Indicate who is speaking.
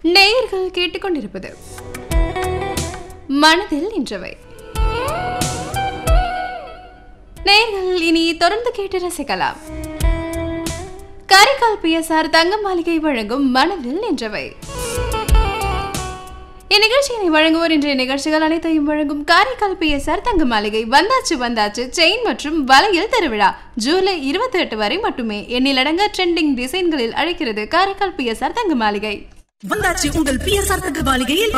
Speaker 1: நேயர்கள் கேட்டுக்கொண்டிருப்பது மனதில் நின்றவை நேயர்கள் இனி தொடர்ந்து கேட்டு ரசிக்கலாம் காரைக்கால் பிஎஸ்ஆர் தங்க மாளிகை வழங்கும் மனதில் நின்றவை இந்நிகழ்ச்சியினை வழங்குவோர் இன்றைய நிகழ்ச்சிகள் அனைத்தையும் வழங்கும் காரைக்கால் பிஎஸ்ஆர் தங்க மாளிகை வந்தாச்சு வந்தாச்சு செயின் மற்றும் வளையல் திருவிழா ஜூலை இருபத்தி எட்டு வரை மட்டுமே எண்ணிலடங்க ட்ரெண்டிங் டிசைன்களில் அழைக்கிறது காரைக்கால் பிஎஸ்ஆர் தங்க மாளிகை
Speaker 2: வந்தாச்சு உங்கள் பிஎஸ்ஆர் தங்க மாளிகையில்